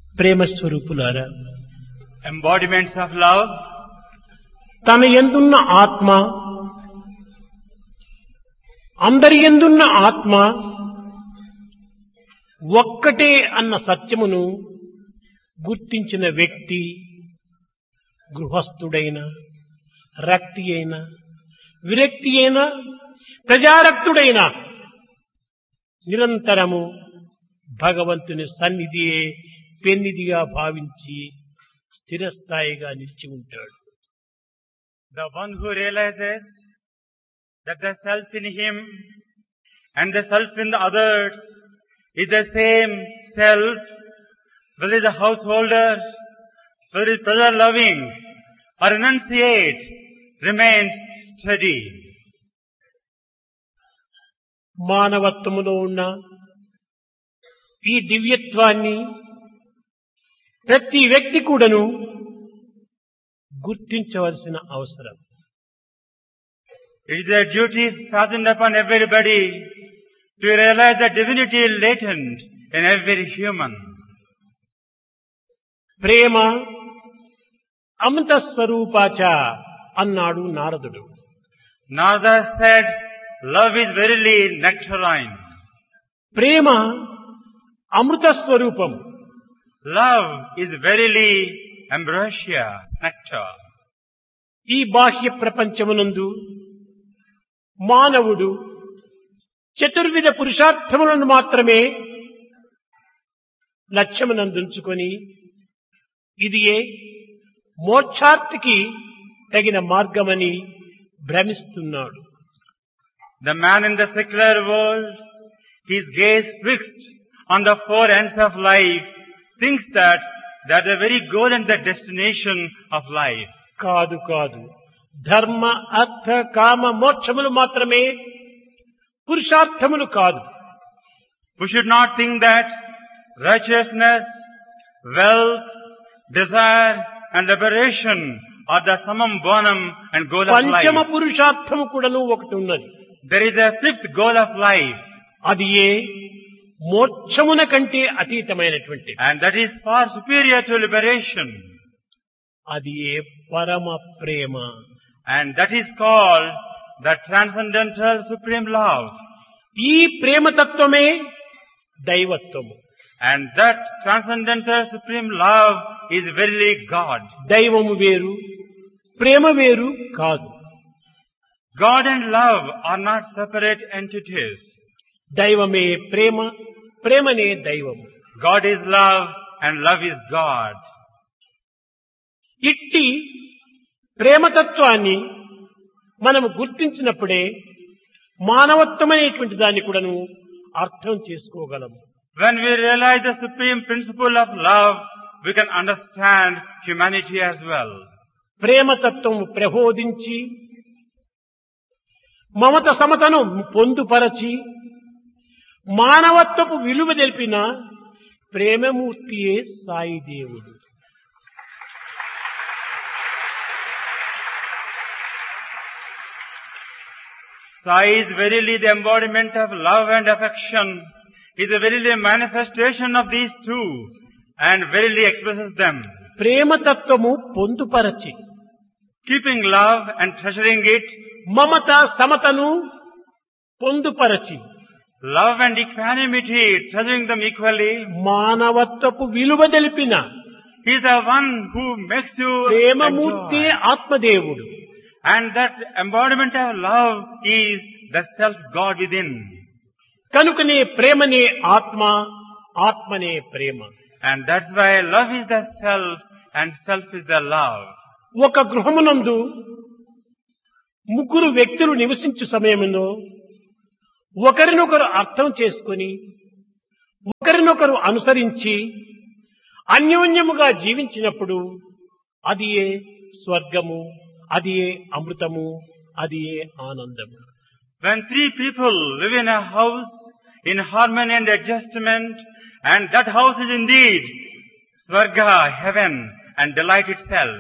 ప్రేమ స్వరూపులారా embodiments of love, తన ఎందున్న ఆత్మ అందరి ఎందున్న ఆత్మ ఒక్కటే అన్న సత్యమును గుర్తించిన వ్యక్తి గృహస్థుడైన రక్తి అయిన విరక్తి అయిన ప్రజారక్తుడైన నిరంతరము భగవంతుని సన్నిధియే పెన్నిదిగా భావించి స్థిరస్థాయిగా నిలిచి ఉంటాడు the one who realizes that the self in him and the self in the others is the same self, whether is a householder, whether is pleasure loving or enunciate, remains steady. మానవత్వములో ఉన్న ఈ దివ్యత్వాన్ని ప్రతి వ్యక్తి కూడాను గుర్తించవలసిన అవసరం It is a duty fastened upon everybody to realize the divinity latent in every human. ప్రేమ అమృత స్వరూపాచ అన్నాడు నారదుడు Narada said, love is verily nectarine. ప్రేమ అమృత స్వరూపం Love is verily ambrosia, nectar. ఈ బాహ్య ప్రపంచమునందు మానవుడు చతుర్విధ పురుషార్థములను మాత్రమే లక్ష్యమునందుంచుకొని ఇది ఏ మోక్షార్థికి తగిన మార్గమని భ్రమిస్తున్నాడు The man in the secular world, his gaze fixed on the four ends of life, thinks that that's the very goal and the destination of life. కాదు కాదు ధర్మ అర్థ కామ మోక్షములు మాత్రమే పురుషార్థములు కాదు We should not think that righteousness, wealth, desire and liberation are the summum bonum and goal of పంచమ life. పురుషార్థము కూడాను ఒకటి ఉన్నది There is a fifth goal of life అది ఏ మోక్షమున కంటే అతీతమైనటువంటి and that is far superior to liberation అది ఏ పరమ ప్రేమ and that is called the transcendental supreme love ఈ ప్రేమతత్వమే దైవత్వము and that transcendental supreme love is verily God. దైవము వేరు ప్రేమ వేరు కాదు God and love are not separate entities. దైవమే ప్రేమ ప్రేమనే దైవము God is love and love is God. ఇట్టి ప్రేమతత్వాన్ని మనము గుర్తించినప్పుడే మానవత్వమైనటువంటి దాన్ని కూడాను అర్థం చేసుకోగలము When we realize the supreme principle of love, we can understand humanity as well. ప్రేమతత్వం ప్రబోధించి మమత సమతను పొందుపరచి మానవత్వపు విలువ తెలిపిన ప్రేమమూర్తియే సాయి దేవుడు Sai is verily the embodiment of love and affection, is a verily manifestation of these two, and verily expresses them. ప్రేమతత్వము పొందుపరచి Keeping love and treasuring it, Mamata సమతను పొందుపరచి love and equanimity, treasuring them equally, మానవత్వపు విలువ తెలిపిన He is the one who makes you ప్రేమమూర్తి enjoy. ఆత్మదేవుడు And that embodiment of love is the self-God within. కనుకనే ప్రేమనే ఆత్మ ఆత్మనే ప్రేమ And that's why love is the self and self is the love. ఒక గృహమునందు ముగ్గురు వ్యక్తులు నివసించు సమయంలో ఒకరినొకరు అర్థం చేసుకొని ఒకరినొకరు అనుసరించి అన్యోన్యముగా జీవించినప్పుడు అది ఏ స్వర్గము అది ఏ అమృతము అది ఏ ఆనందము When three people live in a house in harmony and adjustment, and that house is indeed Swarga, heaven, and delight itself.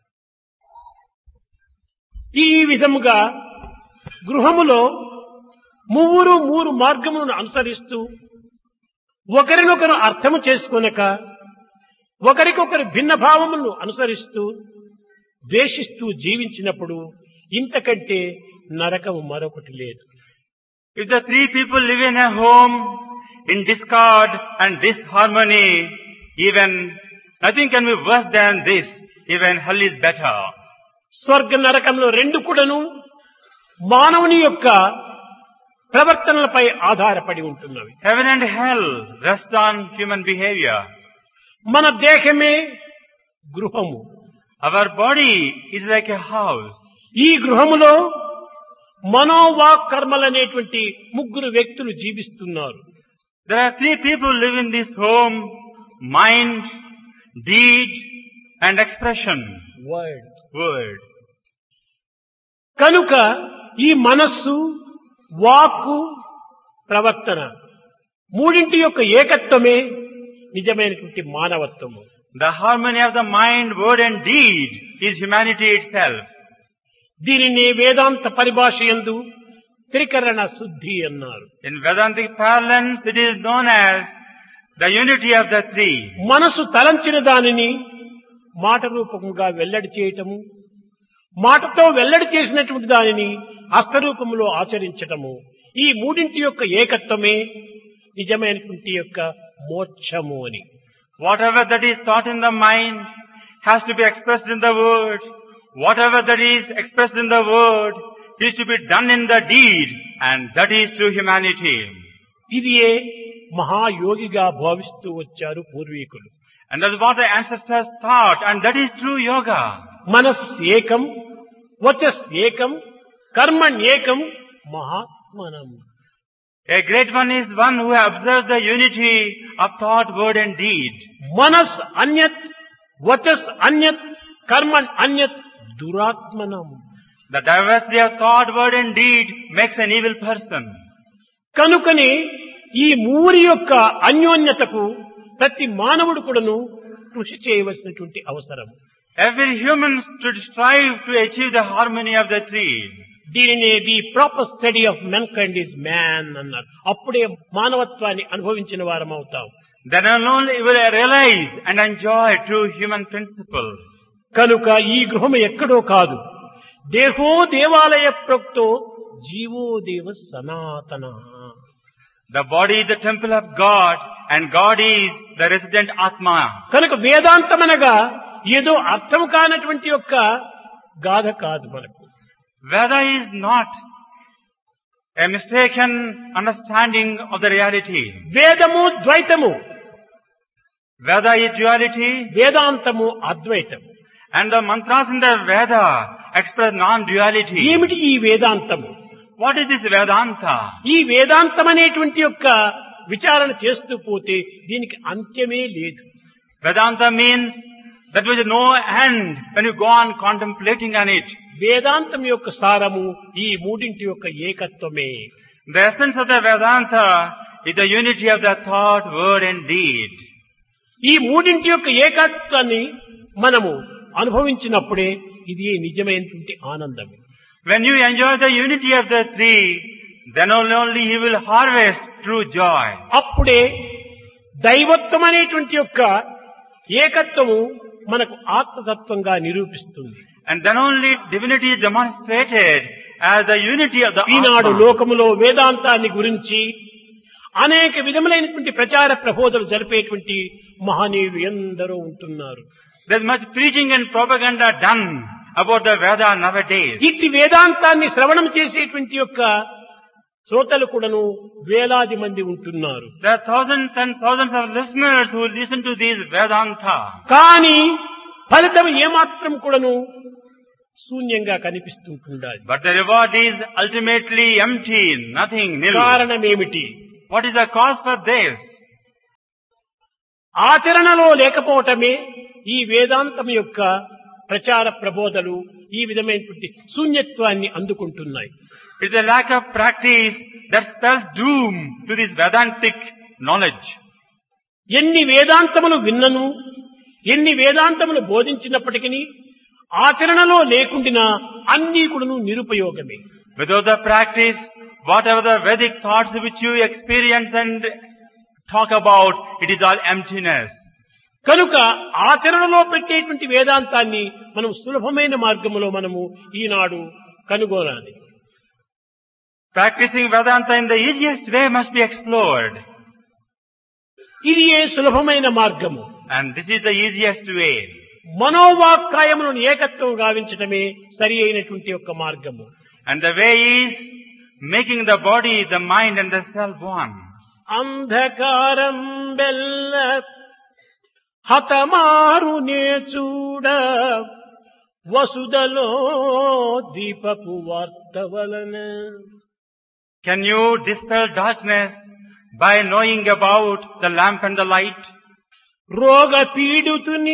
ఈ విధముగా గృహములో ముగ్గురు మూడు మార్గములను అనుసరిస్తూ ఒకరినొకరు అర్థము చేసుకొనక ఒకరికొకరు భిన్న భావములను అనుసరిస్తూ ద్వేషిస్తూ జీవించినప్పుడు ఇంతకంటే నరకము మరొకటి లేదు If the three people live in a home in discord and disharmony, even nothing can be worse than this. Even hell is better. స్వర్గ నరకంలో రెండు కూడాను మానవుని యొక్క ప్రవర్తనలపై ఆధారపడి ఉంటున్నవి Heaven and hell rest on human behavior. మన దేహమే గృహము Our body is like a house. ఈ గృహములో మనోవాక్ కర్మలనేటువంటి ముగ్గురు వ్యక్తులు జీవిస్తున్నారు There are three people live in this home. Mind, deed, and expression. Word Word. కనుక ఈ మనస్సు వాక్కు ప్రవర్తన మూడింటి యొక్క ఏకత్వమే నిజమైనటువంటి మానవత్వము The harmony of the mind, word, and deed is humanity itself. దీనిని వేదాంత పరిభాష యందు త్రికరణ శుద్ధి అన్నారు In Vedantic parlance, it is known as the unity of the three. మనసు తలంచిన దానిని మాట రూపముగా వెల్లడి చేయటము మాటతో వెల్లడి చేసినటువంటి దానిని హస్తరూపములో ఆచరించటము ఈ మూడింటి యొక్క ఏకత్వమే నిజమైనటువంటి యొక్క మోక్షము అని Whatever that is thought in the mind has to be expressed in the word. Whatever that is expressed in the word is to be done in the deed, and that is true humanity. ఇది ఏ మహాయోగిగా భావిస్తూ వచ్చారు పూర్వీకులు And that's what the ancestors thought, and that is true yoga. మనస్ ఏకం వచస్ ఏకం కర్మణ్ ఏకం మహాత్మనం A great one is one who observes the unity of thought, word, and deed. మనస్ అన్యత్ వచస్ అన్యత్ కర్మణ్ అన్యత్ దురాత్మనం The diversity of thought, word, and deed makes an evil person. కనుకనే ఈ మూరి యొక్క అన్యోన్యతకు ప్రతి మానవుడు కూడాను కృషి చేయవలసినటువంటి అవసరం Every human should strive to achieve the harmony of the three. దీనిని the proper study of mankind is man అన్నారు అప్పుడే మానవత్వాన్ని అనుభవించిన వారం అవుతాం Then only will I realize and enjoy true human principle. కనుక ఈ గృహం ఎక్కడో కాదు దేహో దేవాలయ ప్రోక్తో జీవో దేవ సనాతన The body is the temple of God and God is the resident Atma. కనుక వేదాంతమనగా ఏదో అర్థం కానటువంటి యొక్క గాథ కాదు మనకు Veda is not a mistaken understanding of the reality. వేదము ద్వైతము Veda is duality వేదాంతము అద్వైతము and the mantras in the Veda express non-duality. ఏమిటి ఈ వేదాంతము What is this Vedanta? ఈ వేదాంతం అనేటువంటి యొక్క విచారణ చేస్తూ పోతే దీనికి అంత్యమే లేదు Vedanta means that which is no end when you go on contemplating on it. వేదాంతం యొక్క సారము ఈ మూడింటి యొక్క ఏకత్వమే The essence of the Vedanta is the unity of the thought, word and deed. ఈ మూడింటి యొక్క ఏకత్వాన్ని మనము అనుభవించినప్పుడే ఇది నిజమైనటువంటి ఆనందం When you enjoy the unity of the three, then only, only he will harvest true joy. అప్పుడే దైవత్వం అనేటువంటి యొక్క ఏకత్వము మనకు ఆత్మతత్వంగా నిరూపిస్తుంది And then only divinity is demonstrated as the unity of the Eenadu Atma. లోకములో వేదాంతాన్ని గురించి అనేక విధములైనటువంటి ప్రచార ప్రబోధలు జరిపేటువంటి మహనీయులు ఎందరో ఉంటున్నారు There's much preaching and propaganda done about the Veda nowadays. ఇట్టి వేదాంతాన్ని శ్రవణం చేసేటువంటి యొక్క శ్రోతలు కూడాను వేలాది మంది ఉంటున్నారు There are thousands and thousands of listeners who listen to these Vedanta. కానీ ఫలితం ఏమాత్రం కూడాను శూన్యంగా కనిపిస్తుంటుండాలి But the reward is ultimately empty, nothing, nil. కారణమేమిటి What is the cause for this? ఆచరణలో లేకపోవటమే ఈ వేదాంతం యొక్క ప్రచార ప్రబోధలు ఈ విధమైనటువంటి శూన్యత్వాన్ని అందుకుంటున్నాయి It's a lack of practice that spells doom to this Vedantic knowledge. ఎన్ని వేదాంతములు విన్నను ఎన్ని వేదాంతములు బోధించినప్పటికీ ఆచరణలో లేకుండినా అన్నీ కూడాను నిరుపయోగమే Without the practice, whatever the Vedic thoughts which you experience and talk about, it is all emptiness. కనుక ఆచరణలో పెట్టేటువంటి వేదాంతాన్ని మనం సులభమైన మార్గంలో మనము ఈనాడు కనుగొనాలి Practicing Vedanta in the easiest way must be explored. ఇది ఏ సులభమైన మార్గము And this is the easiest way. మనోవాక్కాయములను ఏకత్వం గావించటమే సరి అయినటువంటి యొక్క మార్గము And the way is making the body, the mind and the self one. అంధకారం బెల్ల హతమారు చూడ వసుదలో దీపపు వార్త వలన Can you dispel darkness by knowing about the lamp and the light? రోగ పీడితుని